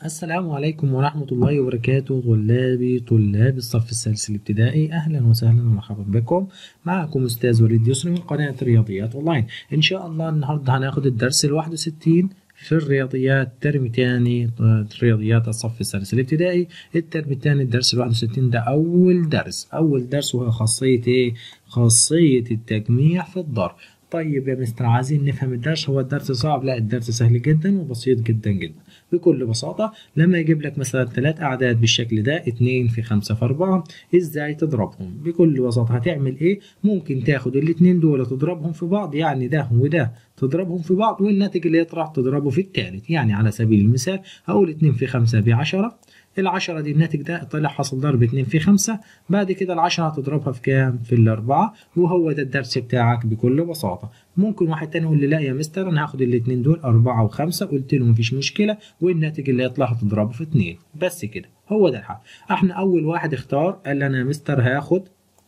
السلام عليكم ورحمة الله وبركاته طلابي طلاب الصف الثالث الابتدائي أهلا وسهلا ومرحبا بكم معكم أستاذ وليد يسري من قناة رياضيات أونلاين إن شاء الله النهاردة هناخد الدرس ال 61 في الرياضيات ترم تاني رياضيات الصف الثالث الابتدائي الترم التاني الدرس ال 61 ده أول درس أول درس وهو خاصية إيه؟ خاصية التجميع في الضرب طيب يا مستر عايزين نفهم الدرس هو الدرس صعب لا الدرس سهل جدا وبسيط جدا جدا بكل بساطة لما يجيب لك مثلا ثلاث أعداد بالشكل ده اتنين في خمسة في أربعة إزاي تضربهم بكل بساطة هتعمل إيه ممكن تاخد الاتنين دول تضربهم في بعض يعني ده وده تضربهم في بعض والناتج اللي يطلع تضربه في التالت يعني على سبيل المثال هقول اتنين في خمسة بعشرة العشرة دي الناتج ده طلع حصل ضرب اتنين في خمسة بعد كده العشرة هتضربها في كام؟ في الأربعة وهو ده الدرس بتاعك بكل بساطة ممكن واحد تاني يقول لي لا يا مستر أنا هاخد الاتنين دول أربعة وخمسة قلت له مفيش مشكلة والناتج اللي هيطلع هتضربه في اتنين بس كده هو ده الحل احنا أول واحد اختار قال لي أنا يا مستر هاخد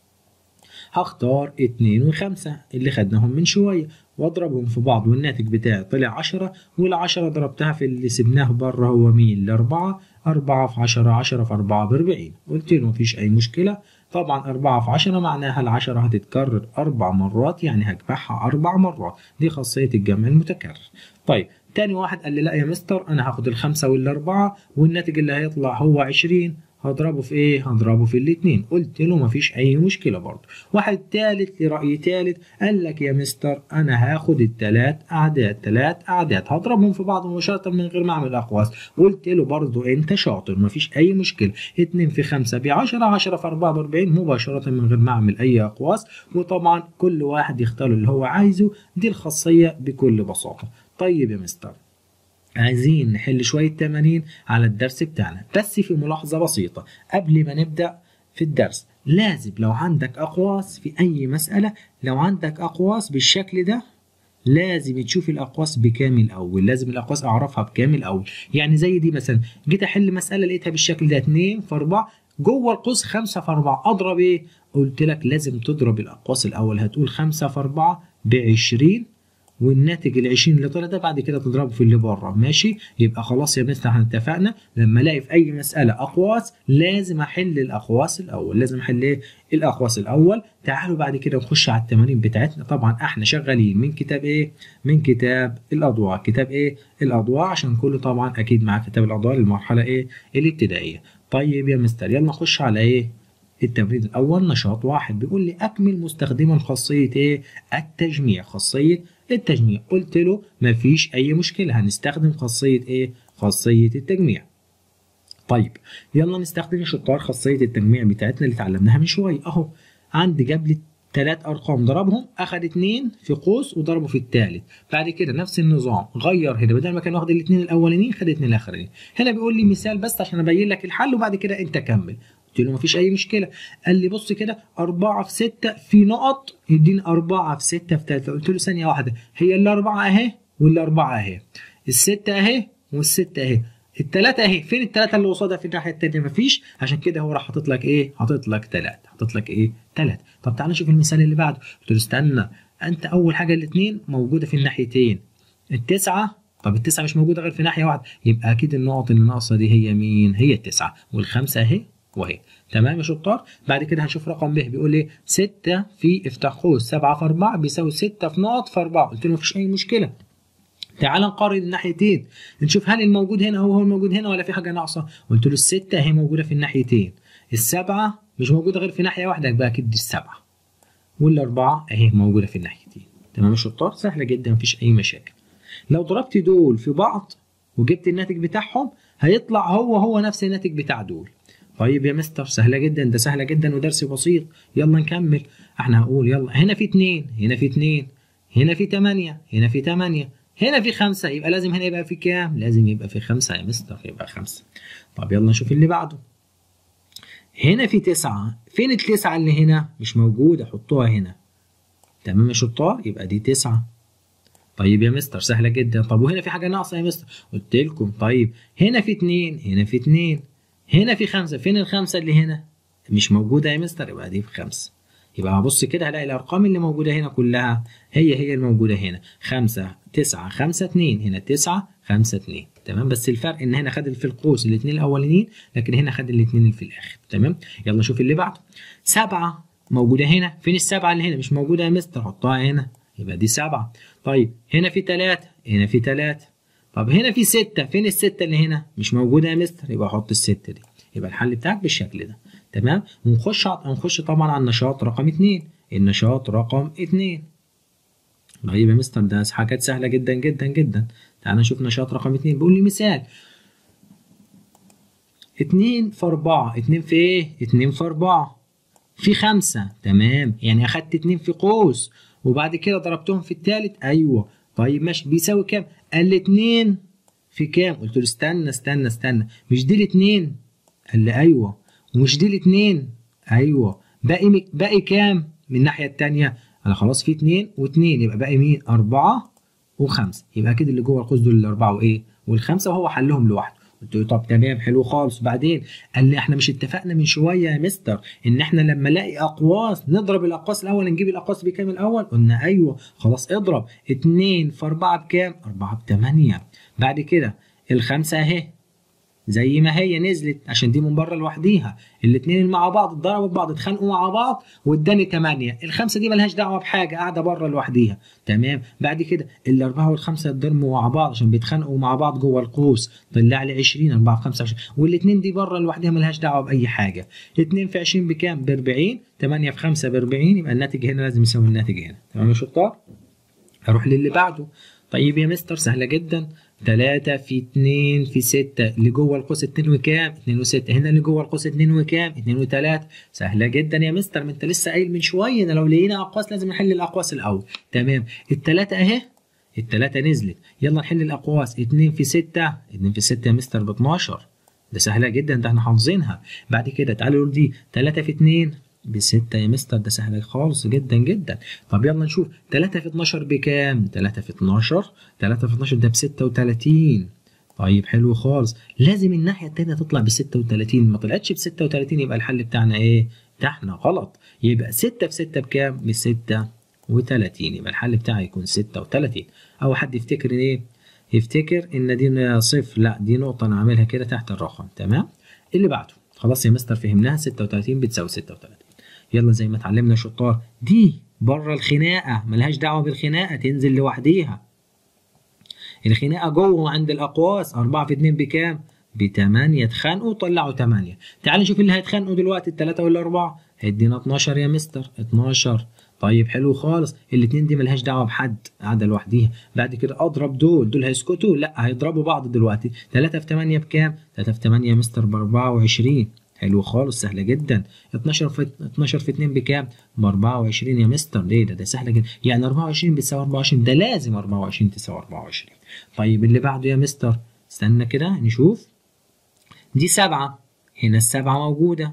هختار اتنين وخمسة اللي خدناهم من شوية واضربهم في بعض والناتج بتاعي طلع عشرة والعشرة ضربتها في اللي سبناه بره هو مين الأربعة أربعة في عشرة عشرة في أربعة بأربعين قلت له مفيش أي مشكلة طبعا أربعة في عشرة معناها العشرة هتتكرر أربع مرات يعني هجمعها أربع مرات دي خاصية الجمع المتكرر طيب تاني واحد قال لي لا يا مستر أنا هاخد الخمسة والأربعة والناتج اللي هيطلع هو عشرين هضربه في ايه؟ هضربه في الاتنين قلت له مفيش اي مشكلة برضه واحد تالت لرأي تالت قال لك يا مستر انا هاخد التلات اعداد تلات اعداد هضربهم في بعض مباشرة من غير ما اعمل اقواس قلت له برضه انت شاطر مفيش اي مشكلة اتنين في خمسة بعشرة عشرة في اربعة باربعين مباشرة من غير ما اعمل اي اقواس وطبعا كل واحد يختار اللي هو عايزه دي الخاصية بكل بساطة طيب يا مستر عايزين نحل شوية تمارين على الدرس بتاعنا بس في ملاحظة بسيطة قبل ما نبدأ في الدرس لازم لو عندك أقواس في أي مسألة لو عندك أقواس بالشكل ده لازم تشوف الأقواس بكام الأول لازم الأقواس أعرفها بكام الأول يعني زي دي مثلا جيت أحل مسألة لقيتها بالشكل ده 2 في 4 جوه القوس 5 في 4 أضرب إيه؟ قلت لك لازم تضرب الأقواس الأول هتقول 5 في 4 ب 20 والناتج ال 20 اللي طلع ده بعد كده تضربه في اللي بره ماشي يبقى خلاص يا مستر احنا اتفقنا لما الاقي في اي مساله اقواس لازم احل الاقواس الاول لازم احل ايه الاقواس الاول تعالوا بعد كده نخش على التمارين بتاعتنا طبعا احنا شغالين من كتاب ايه من كتاب الاضواء كتاب ايه الاضواء عشان كله طبعا اكيد مع كتاب الاضواء للمرحله ايه الابتدائيه طيب يا مستر يلا نخش على ايه التمرين الأول نشاط واحد بيقول لي أكمل مستخدما خاصية إيه؟ التجميع خاصية التجميع قلت له مفيش أي مشكلة هنستخدم خاصية إيه؟ خاصية التجميع طيب يلا نستخدم شطار خاصية التجميع بتاعتنا اللي اتعلمناها من شوية أهو عندي جاب لي ثلاث ارقام ضربهم اخذ اثنين في قوس وضربه في الثالث بعد كده نفس النظام غير هنا بدل ما كان واخد الاثنين الاولانيين خد الاثنين الاخرين هنا بيقول لي مثال بس عشان ابين لك الحل وبعد كده انت كمل قلت له مفيش اي مشكله قال لي بص كده 4 في 6 في نقط يديني 4 في 6 في 3 قلت له ثانيه واحده هي الاربعه اهي والاربعه اهي السته اهي والسته اهي التلاتة اهي فين التلاتة اللي قصادها في الناحية التانية مفيش عشان كده هو راح حاطط لك ايه حاطط لك تلاتة حاطط لك ايه تلاتة طب تعالى نشوف المثال اللي بعده قلت له استنى انت اول حاجة الاتنين موجودة في الناحيتين التسعة طب التسعة مش موجودة غير في ناحية واحدة يبقى أكيد النقط اللي ناقصة دي هي مين؟ هي التسعة والخمسة أهي وأهي تمام يا شطار بعد كده هنشوف رقم ب بيقول ايه 6 في افتح قوس 7 في 4 بيساوي 6 في نقط في 4 قلت له مفيش أي مشكلة تعال نقارن الناحيتين نشوف هل الموجود هنا هو هو الموجود هنا ولا في حاجه ناقصه قلت له السته اهي موجوده في الناحيتين السبعه مش موجوده غير في ناحيه واحده يبقى اكيد دي السبعه والاربعه اهي موجوده في الناحيتين تمام يا شطار سهله جدا مفيش اي مشاكل لو ضربت دول في بعض وجبت الناتج بتاعهم هيطلع هو هو نفس الناتج بتاع دول طيب يا مستر سهله جدا ده سهله جدا ودرس بسيط يلا نكمل احنا هقول يلا هنا في اتنين هنا في اتنين هنا في تمانية هنا في تمانية هنا في خمسة يبقى لازم هنا يبقى في كام؟ لازم يبقى في خمسة يا مستر يبقى خمسة. طب يلا نشوف اللي بعده. هنا في تسعة، فين التسعة اللي هنا؟ مش موجودة حطوها هنا. تمام يا شطار؟ يبقى دي تسعة. طيب يا مستر سهلة جدا، طب وهنا في حاجة ناقصة يا مستر؟ قلت لكم طيب هنا في اتنين، هنا في اتنين، هنا في خمسة، فين الخمسة اللي هنا؟ مش موجودة يا مستر يبقى دي في خمسة. يبقى هبص كده هلاقي الأرقام اللي موجودة هنا كلها هي هي الموجودة هنا خمسة تسعة خمسة اتنين هنا تسعة خمسة اتنين تمام بس الفرق ان هنا خد في القوس الاثنين الاولانيين لكن هنا خد الاثنين اللي في الاخر تمام يلا شوف اللي بعده سبعة موجودة هنا فين السبعة اللي هنا مش موجودة يا مستر حطها هنا يبقى دي سبعة طيب هنا في ثلاثة هنا في ثلاثة طب هنا في ستة فين الستة اللي هنا مش موجودة يا مستر يبقى حط الستة دي يبقى الحل بتاعك بالشكل ده تمام ونخش ونخش طبعا على النشاط رقم اتنين النشاط رقم اتنين طيب يا مستر ده حاجات سهلة جدا جدا جدا تعال نشوف نشاط رقم اتنين بيقول لي مثال اتنين في أربعة اتنين في ايه؟ اتنين في أربعة في خمسة تمام يعني أخدت اتنين في قوس وبعد كده ضربتهم في التالت أيوه طيب ماشي بيساوي كام؟ قال لي اتنين في كام؟ قلت له استنى استنى استنى مش دي الاتنين؟ قال لي أيوه ومش دي الاتنين؟ أيوه باقي باقي كام من الناحية التانية؟ أنا خلاص في اتنين واتنين يبقى باقي مين؟ أربعة وخمسة يبقى أكيد اللي جوه القوس دول الأربعة وإيه؟ والخمسة وهو حلهم لوحده قلت له طب تمام حلو خالص بعدين قال لي احنا مش اتفقنا من شويه يا مستر ان احنا لما نلاقي اقواس نضرب الاقواس الاول نجيب الاقواس بكام الاول قلنا ايوه خلاص اضرب 2 في 4 بكام 4 ب 8 بعد كده الخمسه اهي زي ما هي نزلت عشان دي من بره لوحديها الاثنين اللي مع بعض اتضربوا ببعض اتخانقوا مع بعض واداني 8 الخمسه دي ملهاش دعوه بحاجه قاعده بره لوحديها تمام بعد كده الاربعه والخمسه اتضربوا مع بعض عشان بيتخانقوا مع بعض جوه القوس طلع لي 20 4 في 25 والاثنين دي بره لوحديها ملهاش دعوه باي حاجه 2 في 20 بكام ب 40 8 في 5 ب 40 يبقى الناتج هنا لازم يساوي الناتج هنا تمام يا شطار هروح للي بعده طيب يا مستر سهله جدا 3 في 2 في 6 اللي جوه القوس 2 وكام؟ 2 و6 هنا اللي جوه القوس 2 وكام؟ 2 و3 سهله جدا يا مستر ما انت لسه قايل من شويه ان لو لقينا اقواس لازم نحل الاقواس الاول تمام الثلاثه اهي الثلاثه نزلت يلا نحل الاقواس 2 في 6 2 في 6 يا مستر ب 12 ده سهله جدا ده احنا حافظينها بعد كده تعالوا نقول دي 3 في 2 بستة يا مستر ده سهل خالص جدا جدا طب يلا نشوف 3 في 12 بكام 3 في 12 3 في 12 ده ب 36 طيب حلو خالص لازم الناحية التانية تطلع ب 36 ما طلعتش ب 36 يبقى الحل بتاعنا ايه بتاعنا غلط يبقى 6 في 6 بكام ب 36 يبقى الحل بتاعي يكون 36 او حد يفتكر ايه يفتكر ان دي صفر لا دي نقطة انا عاملها كده تحت الرقم تمام اللي بعده خلاص يا مستر فهمناها 36 بتساوي 36 يلا زي ما اتعلمنا شطار دي بره الخناقه ملهاش دعوه بالخناقه تنزل لوحديها الخناقه جوه عند الاقواس 4 في 2 بكام ب 8 اتخانقوا طلعوا 8 تعال نشوف اللي هيتخانقوا دلوقتي الثلاثه والاربعه هيدينا 12 يا مستر 12 طيب حلو خالص الاثنين دي ملهاش دعوه بحد قاعده لوحديها بعد كده اضرب دول دول هيسكتوا لا هيضربوا بعض دلوقتي 3 في 8 بكام 3 في 8 يا مستر ب 24 حلو خالص سهله جدا 12 في 12 في 2 بكام؟ ب 24 يا مستر ليه ده ده سهله جدا يعني 24 بتساوي 24 ده لازم 24 تساوي 24 طيب اللي بعده يا مستر استنى كده نشوف دي سبعة هنا السبعة موجودة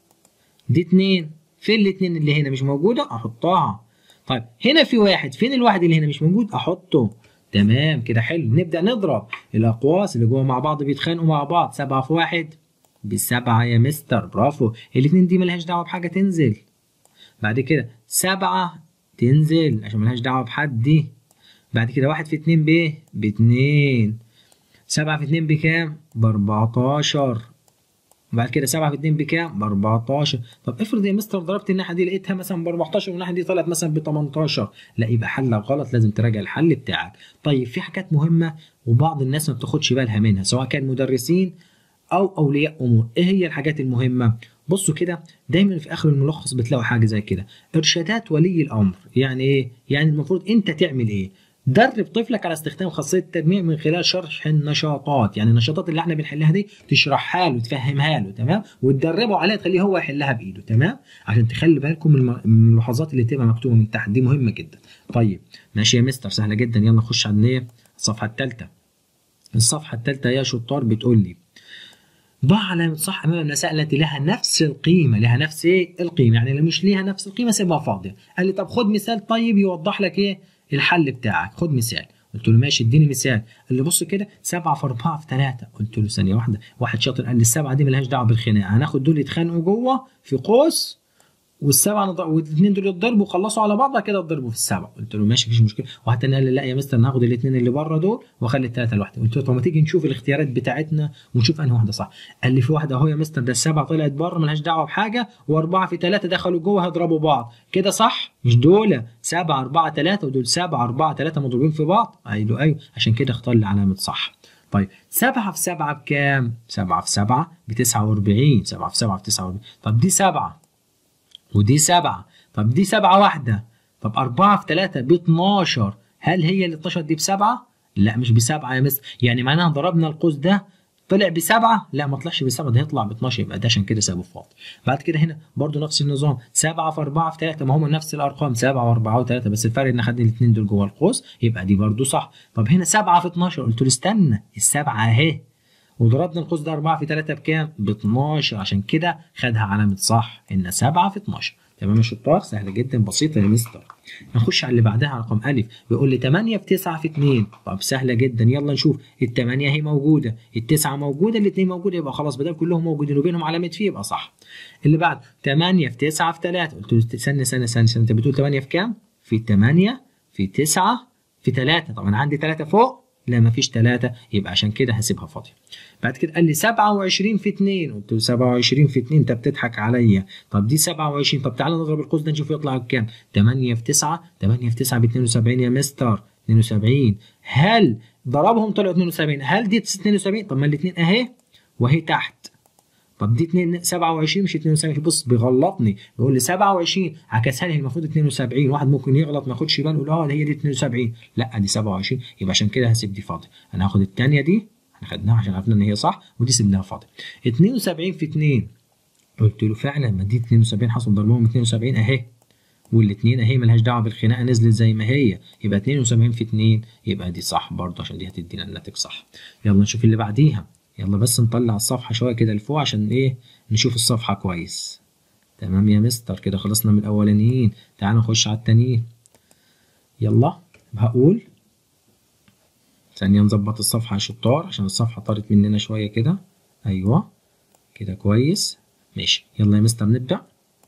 دي اتنين فين الاتنين اللي هنا مش موجودة أحطها طيب هنا في واحد فين الواحد اللي هنا مش موجود أحطه تمام كده حلو نبدأ نضرب الأقواس اللي جوه مع بعض بيتخانقوا مع بعض سبعة في واحد بسبعة يا مستر برافو الاتنين دي ملهاش دعوة بحاجة تنزل بعد كده سبعة تنزل عشان ملهاش دعوة بحد دي بعد كده واحد في اتنين ب باتنين سبعة في اتنين بكام؟ بأربعتاشر وبعد كده سبعة في اتنين بكام؟ بأربعتاشر طب افرض يا مستر ضربت الناحية دي لقيتها مثلا بأربعتاشر والناحية دي طلعت مثلا بتمنتاشر لا يبقى حلك غلط لازم تراجع الحل بتاعك طيب في حاجات مهمة وبعض الناس ما بتاخدش بالها منها سواء كان مدرسين او اولياء امور ايه هي الحاجات المهمه بصوا كده دايما في اخر الملخص بتلاقوا حاجه زي كده ارشادات ولي الامر يعني ايه يعني المفروض انت تعمل ايه درب طفلك على استخدام خاصيه التجميع من خلال شرح النشاطات يعني النشاطات اللي احنا بنحلها دي تشرحها له تفهمها له تمام وتدربه عليها تخليه هو يحلها بايده تمام عشان تخلي بالكم من الملاحظات اللي تبقى مكتوبه من تحت دي مهمه جدا طيب ماشي يا مستر سهله جدا يلا نخش على الصفحه الثالثه الصفحه الثالثه يا شطار بتقول لي ضع علامة صح أمام المسائل التي لها نفس القيمة لها نفس إيه؟ القيمة يعني لو مش ليها نفس القيمة سيبها فاضية قال لي طب خد مثال طيب يوضح لك إيه الحل بتاعك خد مثال قلت له ماشي اديني مثال قال لي بص كده 7 في 4 في 3 قلت له ثانية واحدة واحد شاطر قال لي السبعة دي ملهاش دعوة بالخناقة هناخد دول يتخانقوا جوه في قوس والسبعه نض... والاثنين دول يتضربوا وخلصوا على بعض بعد كده يتضربوا في السبعه قلت له ماشي مفيش مشكله واحد تاني قال لي لا يا مستر ناخد الاثنين اللي بره دول واخلي الثلاثه لوحدي قلت له طب ما تيجي نشوف الاختيارات بتاعتنا ونشوف انهي واحده صح قال لي في واحده اهو يا مستر ده السبعه طلعت بره ملهاش دعوه بحاجه واربعه في ثلاثه دخلوا جوه هيضربوا بعض كده صح مش دول سبعه اربعه ثلاثه ودول سبعه اربعه ثلاثه مضروبين في بعض قال له ايوه عشان كده اختار لي علامه صح طيب 7 في 7 بكام؟ 7 في 7 ب 49 7 في 7 ب 49 طب دي 7 ودي 7 طب دي 7 واحدة طب 4 في 3 ب 12 هل هي ال 12 دي بسبعة؟ لا مش بسبعة يا مستر يعني معناها ضربنا القوس ده طلع بسبعة لا ما طلعش بسبعة ده هيطلع ب 12 يبقى ده عشان كده سابه فاضي بعد كده هنا برضو نفس النظام 7 في 4 في 3 ما هم نفس الارقام 7 و4 و3 بس الفرق ان خدنا الاثنين دول جوه القوس يبقى دي برضو صح طب هنا 7 في 12 قلت له استنى السبعة اهي وضربنا القوس ده 4 في 3 بكام؟ ب 12 عشان كده خدها علامة صح ان 7 في 12 تمام يا شطار سهله جدا بسيطه يا مستر نخش على اللي بعدها رقم الف بيقول لي 8 في 9 في 2 طب سهله جدا يلا نشوف الثمانيه اهي موجوده التسعه موجوده الاثنين موجوده يبقى خلاص بدل كلهم موجودين وبينهم علامه في يبقى صح اللي بعد 8 في 9 في 3 قلت له استنى استنى استنى استنى انت بتقول 8 في كام؟ في 8 في 9 في 3 طب انا عندي 3 فوق لا مفيش 3 يبقى عشان كده هسيبها فاضيه بعد كده قال لي 27 في 2 قلت له 27 في 2 انت بتضحك عليا طب دي 27 طب تعالى نضرب القوس ده نشوف يطلع بكام 8 في 9 8 في 9 ب 72 يا مستر 72 هل ضربهم طلعوا 72 هل دي 72 طب ما الاثنين اهي وهي تحت طب دي 2 27 مش 72 بص بيغلطني بيقول لي 27 عكسها لي المفروض 72 واحد ممكن يغلط ما ياخدش باله يقول اه هي دي 72 لا دي 27 يبقى عشان كده هسيب دي فاضي انا هاخد الثانيه دي احنا خدناها عشان عرفنا ان هي صح ودي سيبناها فاضي 72 في 2 قلت له فعلا ما دي 72 حصل ضربهم 72 اهي والاثنين اهي ملهاش دعوه بالخناقه نزلت زي ما هي يبقى 72 في 2 يبقى دي صح برضه عشان دي هتدينا الناتج صح يلا نشوف اللي بعديها يلا بس نطلع الصفحه شويه كده لفوق عشان ايه نشوف الصفحه كويس تمام يا مستر كده خلصنا من الاولانيين تعال نخش على التانيين يلا هقول ثانية نظبط الصفحة يا شطار عشان الصفحة طارت مننا شوية كده أيوة كده كويس ماشي يلا يا مستر نبدأ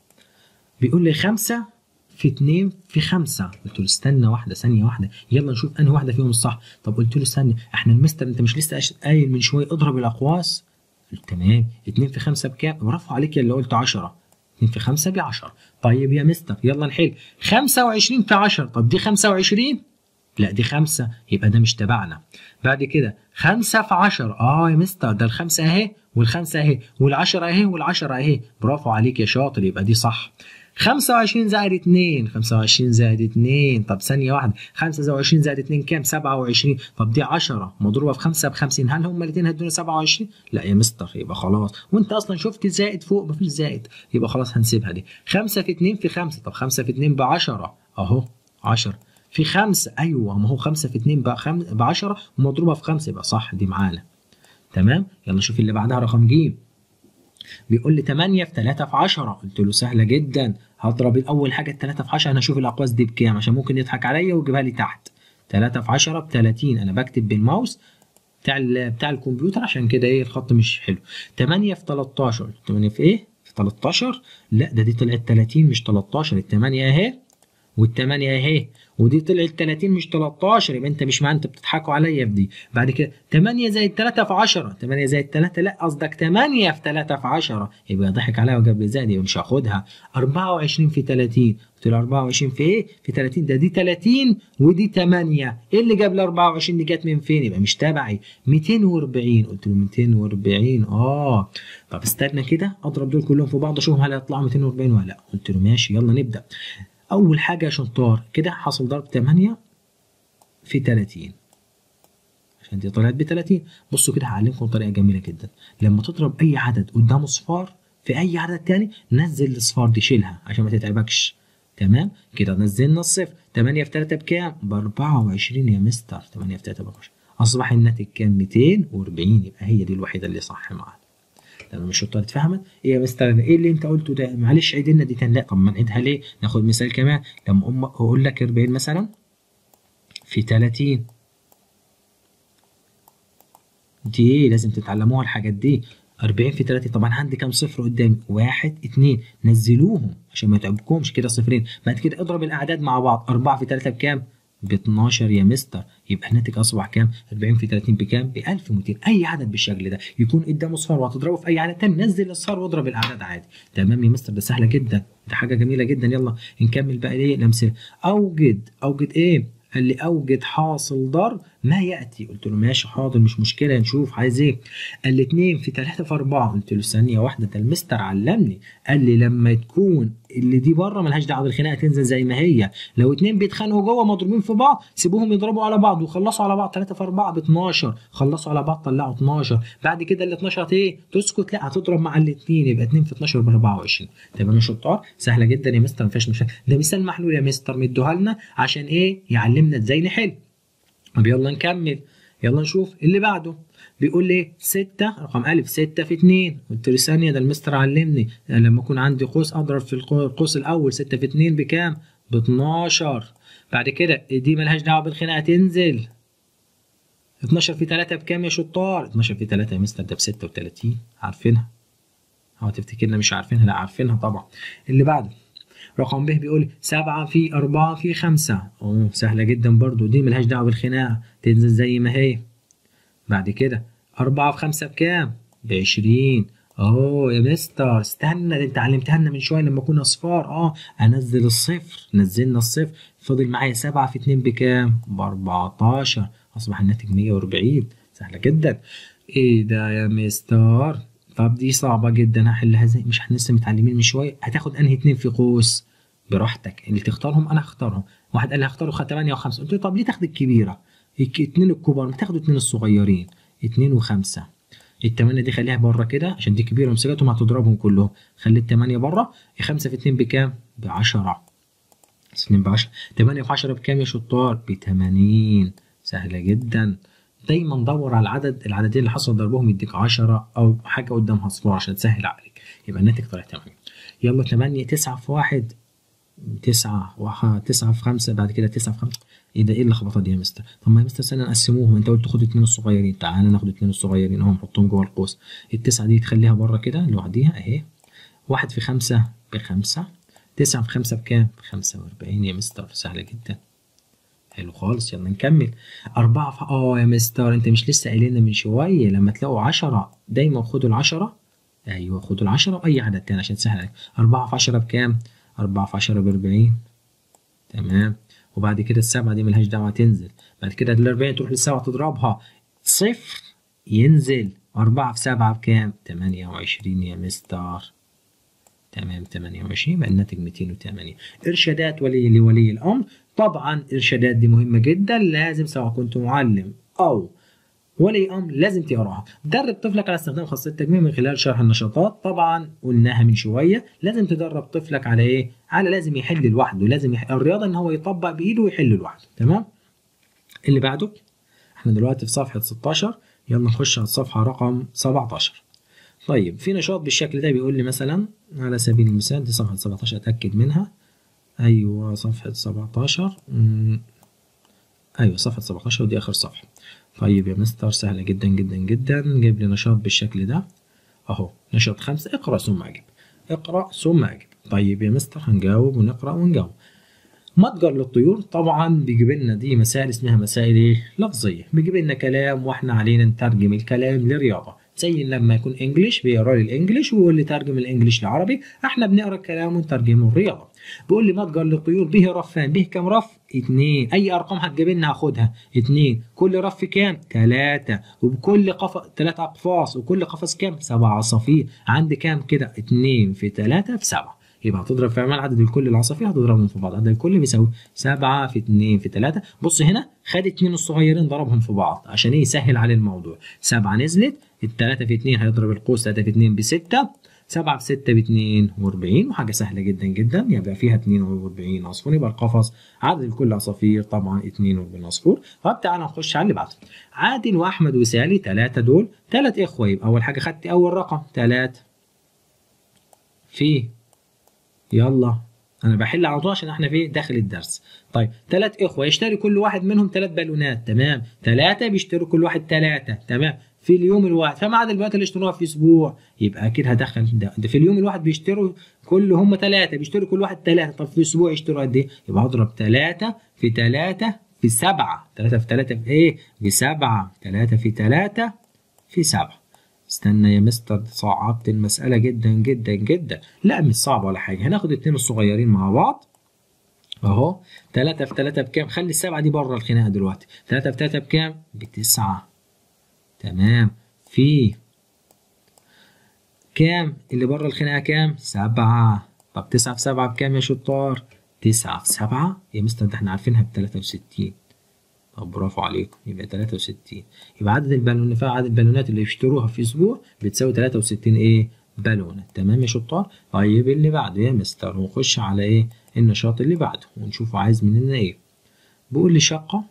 بيقول لي خمسة في اتنين في خمسة قلت له استنى واحدة ثانية واحدة يلا نشوف أنهي واحدة فيهم الصح طب قلت له استنى احنا المستر أنت مش لسه قايل من شوية اضرب الأقواس قلت تمام اتنين في خمسة بكام؟ برافو عليك يا اللي قلت 10 2 في 5 ب 10 طيب يا مستر يلا نحل 25 في 10 طب دي 25 لا دي خمسة يبقى ده مش تبعنا بعد كده خمسة في عشر اه يا مستر ده الخمسة اهي والخمسة اهي والعشرة اهي والعشرة اهي برافو عليك يا شاطر يبقى دي صح 25 زائد 2 25 زائد 2 طب ثانية واحدة 5 زائد 20 زائد 2 كام 27 طب دي 10 مضروبة في 5 ب 50 هل هما الاثنين هيدونا 27 لا يا مستر يبقى خلاص وانت اصلا شفت زائد فوق مفيش زائد يبقى خلاص هنسيبها دي 5 في 2 في 5 طب 5 في 2 ب 10 اهو 10 في خمسة أيوة ما هو خمسة في اتنين بخم... بعشرة ومضروبة في خمسة يبقى صح دي معانا تمام يلا نشوف اللي بعدها رقم ج بيقول لي 8 في 3 في 10 قلت له سهلة جدا هضرب أول حاجة 3 في 10 أنا أشوف الأقواس دي بكام عشان ممكن يضحك عليا ويجيبها لي تحت 3 في 10 ب 30 أنا بكتب بالماوس بتاع ال... بتاع الكمبيوتر عشان كده ايه الخط مش حلو 8 في 13 8 في ايه؟ في 13 لا ده دي طلعت 30 مش 13 الثمانية اهي والثمانية اهي ودي طلعت 30 مش 13 يبقى انت مش مع انت بتضحكوا عليا في دي بعد كده 8 زائد 3 في 10 8 زائد 3 لا قصدك 8 في 3 في 10 يبقى ضحك عليا وجاب لي زائد يبقى مش هاخدها 24 في 30 قلت له 24 في ايه؟ في 30 ده دي 30 ودي 8 ايه اللي جاب لي 24 دي جت من فين؟ يبقى مش تبعي 240 قلت له 240 اه طب استنى كده اضرب دول كلهم في بعض اشوفهم هل هيطلعوا 240 ولا لا قلت له ماشي يلا نبدا أول حاجة يا شطار كده حصل ضرب 8 في 30 عشان دي طلعت ب 30 بصوا كده هعلمكم طريقة جميلة جدا لما تضرب أي عدد قدامه صفار في أي عدد تاني نزل الصفار دي شيلها عشان ما تتعبكش تمام كده نزلنا الصفر 8 في 3 بكام؟ ب 24 يا مستر 8 في 3 ب 24 أصبح الناتج كام؟ 240 يبقى هي دي الوحيدة اللي صح معانا تمام مش الشطار اتفهمت ايه يا مستر ايه اللي انت قلته ده معلش عيد لنا دي تاني لا طب ما نعيدها ليه ناخد مثال كمان لما أم اقول لك 40 مثلا في 30 دي ايه لازم تتعلموها الحاجات دي 40 في 3 طبعا عندي كام صفر قدامي؟ واحد اتنين نزلوهم عشان ما يتعبكمش كده صفرين بعد كده اضرب الاعداد مع بعض 4 في 3 بكام؟ ب 12 يا مستر يبقى الناتج اصبح كام؟ 40 في 30 بكام؟ ب 1200 اي عدد بالشكل ده يكون قدامه صفر وهتضربه في اي عدد تاني نزل الصفر واضرب الاعداد عادي تمام يا مستر ده سهله جدا ده حاجه جميله جدا يلا نكمل بقى ايه الامثله اوجد اوجد ايه؟ قال لي اوجد حاصل ضرب ما ياتي قلت له ماشي حاضر مش مشكله نشوف عايز ايه قال لي 2 في 3 في 4 قلت له ثانيه واحده ده المستر علمني قال لي لما تكون اللي دي بره ملهاش دعوه بالخناقه تنزل زي ما هي لو اتنين بيتخانقوا جوه مضروبين في بعض سيبوهم يضربوا على بعض وخلصوا على بعض 3 في 4 ب 12 خلصوا على بعض طلعوا 12 بعد كده ال 12 هت ايه تسكت لا هتضرب مع الاثنين يبقى 2 في 12 ب 24 تمام يا شطار سهله جدا يا مستر ما فيهاش مشاكل ده مثال محلول يا مستر مدوها لنا عشان ايه يعلمنا ازاي نحل طب يلا نكمل يلا نشوف اللي بعده بيقول لي 6 رقم ألف 6 في 2 قلت له ثانية ده المستر علمني لما يكون عندي قوس أضرب في القوس الأول 6 في 2 بكام؟ ب 12 بعد كده دي ملهاش دعوة بالخناقة تنزل 12 في 3 بكام يا شطار؟ 12 في 3 يا مستر ده ب 36 عارفينها هو تفتكرنا مش عارفينها لا عارفينها طبعا اللي بعده رقم ب بيقول 7 في 4 في 5 اوه سهله جدا برضو دي ملهاش دعوه بالخناقه تنزل زي ما هي بعد كده 4 في 5 بكام ب 20 اوه يا مستر استنى ده انت علمتها لنا من شويه لما كنا صفار اه انزل الصفر نزلنا الصفر فضل معايا 7 في 2 بكام ب 14 اصبح الناتج 140 سهله جدا ايه ده يا مستر طب دي صعبة جدا هحلها ازاي؟ مش احنا لسه متعلمين من شوية هتاخد انهي اتنين في قوس؟ براحتك اللي تختارهم انا هختارهم واحد قال لي هختاره 8 و5 قلت له طب ليه تاخد الكبيرة؟ اتنين الكبار ما تاخدوا اتنين الصغيرين اتنين وخمسة التمانية دي خليها بره كده عشان دي كبيرة ومسكتهم هتضربهم كلهم خلي التمانية بره خمسة في اتنين بكام؟ بعشرة اتنين بعشرة تمانية في عشرة بكام يا شطار؟ بتمانين سهلة جدا دايما دور على العدد العددين اللي حصل ضربهم يديك 10 او حاجه قدامها صفار عشان تسهل عليك يبقى الناتج طلع 8 يلا 8 9 في 1 9 1 9 في 5 بعد كده 9 في 5 ايه ده ايه اللخبطه دي يا مستر طب ما يا مستر استنى نقسموهم انت قلت خد اثنين الصغيرين تعالى ناخد اثنين الصغيرين اهو نحطهم جوه القوس التسعه دي تخليها بره كده لوحديها اهي 1 في 5 بخمسة 9 في 5 بكام؟ ب 45 يا مستر سهله جدا حلو خالص يلا نكمل أربعة ف... اه يا مستر انت مش لسه قايل لنا من شوية لما تلاقوا عشرة دايما خدوا العشرة ايوه خدوا العشرة وأي عدد تاني عشان تسهل عليك أربعة في عشرة بكام؟ أربعة في عشرة بأربعين تمام وبعد كده السبعة دي ملهاش دعوة تنزل بعد كده الأربعين تروح للسبعة تضربها صفر ينزل أربعة في سبعة بكام؟ تمانية وعشرين يا مستر تمام 28 بقى الناتج 208 ارشادات ولي لولي الامر طبعا ارشادات دي مهمه جدا لازم سواء كنت معلم او ولي امر لازم تقراها درب طفلك على استخدام خاصيه التجميع من خلال شرح النشاطات طبعا قلناها من شويه لازم تدرب طفلك على ايه على لازم يحل لوحده لازم يحل. الرياضه ان هو يطبق بايده ويحل لوحده تمام اللي بعده احنا دلوقتي في صفحه 16 يلا نخش على الصفحه رقم 17 طيب في نشاط بالشكل ده بيقول لي مثلا على سبيل المثال دي صفحة 17 أتأكد منها أيوة صفحة 17 مم. أيوة صفحة 17 ودي آخر صفحة طيب يا مستر سهلة جدا جدا جدا جيب لي نشاط بالشكل ده أهو نشاط خمسة اقرأ ثم أجب اقرأ ثم أجب طيب يا مستر هنجاوب ونقرأ ونجاوب متجر للطيور طبعا بيجيب لنا دي مسائل اسمها مسائل ايه لفظيه بيجيب لنا كلام واحنا علينا نترجم الكلام لرياضه زي لما يكون انجلش بيقرا لي الانجليش ويقول لي ترجم الانجليش لعربي احنا بنقرا الكلام ونترجمه للرياضه بيقول لي متجر للطيور به رفان به كام رف اتنين اي ارقام هتجيب لنا هاخدها اتنين كل رف كام تلاتة وبكل قفص تلات اقفاص وكل قفص كام سبع عصافير عندي كام كده اتنين في تلاتة في سبعة يبقى هتضرب في عمال عدد الكل العصافير هتضربهم في بعض عدد الكل بيساوي سبعة في اتنين في تلاتة بص هنا خد اتنين الصغيرين ضربهم في بعض عشان ايه يسهل عليه الموضوع سبعة نزلت التلاتة في اتنين هيضرب القوس تلاتة في اتنين بستة سبعة في ستة باتنين واربعين وحاجة سهلة جدا جدا يبقى فيها اتنين واربعين عصفور يبقى القفص عدد الكل عصافير طبعا اتنين واربعين عصفور طب تعالى نخش على اللي بعده عادل واحمد وسالي تلاتة دول تلات اخوة يبقى اول حاجة خدت اول رقم تلاتة في يلا انا بحل على طول عشان احنا في داخل الدرس طيب ثلاث اخوه يشتري كل واحد منهم ثلاث بالونات تمام ثلاثه بيشتروا كل واحد ثلاثه تمام في اليوم الواحد فما عدا البيانات اللي اشتروها في اسبوع يبقى اكيد هدخل ده, ده في اليوم الواحد بيشتروا كل هم ثلاثه بيشتروا كل واحد ثلاثه طب في اسبوع يشتروا قد ايه يبقى هضرب ثلاثه في ثلاثه في سبعه ثلاثه في ثلاثه في ايه بسبعه ثلاثه في ثلاثه في سبعه استنى يا مستر صعبت المسألة جدا جدا جدا لا مش صعبة ولا حاجة هناخد اتنين الصغيرين مع بعض اهو تلاتة في تلاتة بكام خلي السبعة دي بره الخناقة دلوقتي تلاتة في تلاتة بكام بتسعة تمام في كام اللي بره الخناقة كام سبعة طب تسعة في سبعة بكام يا شطار تسعة في سبعة يا مستر ده احنا عارفينها بتلاتة وستين طب برافو عليكم يبقى 63 يبقى عدد البالون فيها عدد البالونات اللي يشتروها في اسبوع بتساوي 63 ايه بالونه تمام يا شطار طيب اللي بعده يا مستر ونخش على ايه النشاط اللي بعده ونشوف عايز مننا ايه بيقول لي شقه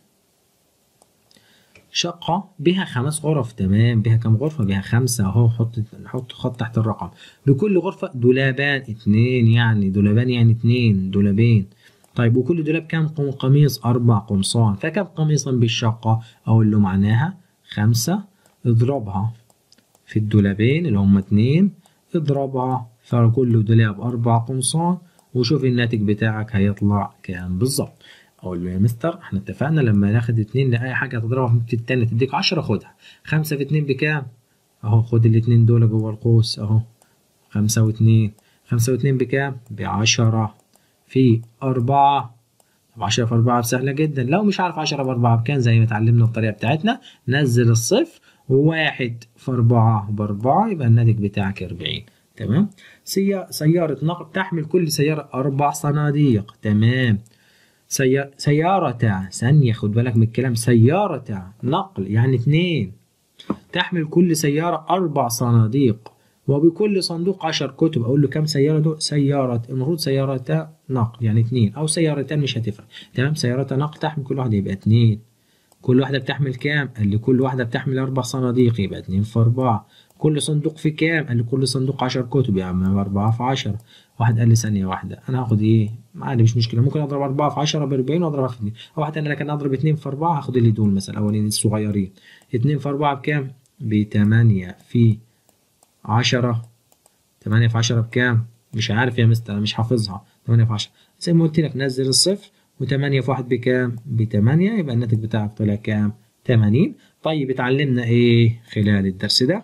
شقة بها خمس غرف تمام بها كم غرفة بها خمسة اهو حط نحط خط تحت الرقم لكل غرفة دولابان اتنين يعني دولابان يعني اتنين دولابين طيب وكل دولاب كام قميص أربع قمصان فكم قميصا بالشقة أقول له معناها خمسة اضربها في الدولابين اللي هما اتنين اضربها في كل دولاب أربع قمصان وشوف الناتج بتاعك هيطلع كام بالظبط أقول له يا مستر احنا اتفقنا لما ناخد اتنين لأي حاجة تضربها في التانية تديك عشرة خدها خمسة في اتنين بكام؟ أهو خد الاتنين دول جوه القوس أهو خمسة واتنين خمسة واتنين بكام؟ بعشرة في أربعة طب عشرة في أربعة سهلة جدا لو مش عارف عشرة في أربعة بكام زي ما اتعلمنا الطريقة بتاعتنا نزل الصفر وواحد في أربعة بأربعة يبقى الناتج بتاعك أربعين تمام سيارة نقل تحمل كل سيارة أربع صناديق تمام سيارة سيارة ثانية خد بالك من الكلام سيارة نقل يعني اتنين تحمل كل سيارة أربع صناديق وبكل صندوق عشر كتب اقول له كم سياره دول سياره المفروض سيارتا نقل يعني اتنين او سيارتان مش هتفرق تمام سيارة نقل تحمل كل واحده يبقى اتنين كل واحده بتحمل كام قال لي كل واحده بتحمل اربع صناديق يبقى اتنين في اربعه كل صندوق فيه كام قال لي كل صندوق عشر كتب يا عم أربعة في عشرة واحد قال لي ثانية واحدة أنا هاخد إيه؟ عادي مش مشكلة ممكن أضرب أربعة في عشرة بأربعين وأضربها في اتنين واحد تاني لكن أضرب اتنين في أربعة هاخد اللي دول مثلا أولين الصغيرين اتنين في أربعة بكام؟ بتمانية في عشرة تمانية في عشرة بكام؟ مش عارف يا مستر أنا مش حافظها تمانية في عشرة زي ما قلت لك نزل الصفر وتمانية في واحد بكام؟ بتمانية يبقى الناتج بتاعك طلع كام؟ تمانين طيب اتعلمنا إيه خلال الدرس ده؟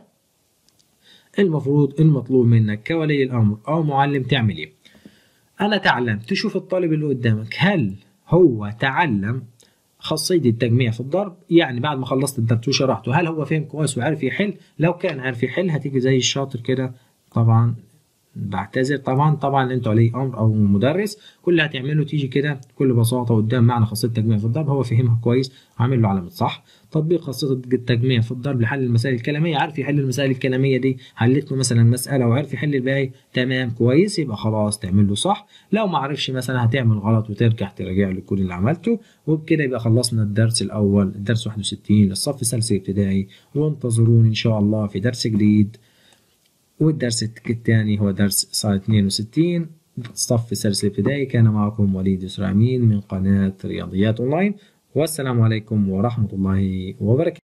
المفروض المطلوب منك كولي الأمر أو معلم تعمل إيه؟ أنا تعلم تشوف الطالب اللي قدامك هل هو تعلم خاصية التجميع في الضرب يعني بعد ما خلصت الدرس وشرحته هل هو فهم كويس وعارف يحل لو كان عارف يحل هتيجي زي الشاطر كده طبعا بعتذر طبعا طبعا انتوا ولي امر او مدرس كل اللي هتعمله تيجي كده بكل بساطه قدام معنى خاصيه التجميع في الضرب هو فهمها كويس وعامل له علامه صح تطبيق خاصيه التجميع في الضرب لحل المسائل الكلاميه عارف يحل المسائل الكلاميه دي حلت له مثلا مساله وعرف يحل الباقي تمام كويس يبقى خلاص تعمل له صح لو ما عرفش مثلا هتعمل غلط وترجع تراجع له كل اللي عملته وبكده يبقى خلصنا الدرس الاول الدرس 61 للصف الثالث ابتدائي وانتظروني ان شاء الله في درس جديد والدرس الثاني هو درس صار 62 صف السادس الابتدائي كان معكم وليد يسرى أمين من قناة رياضيات أونلاين والسلام عليكم ورحمة الله وبركاته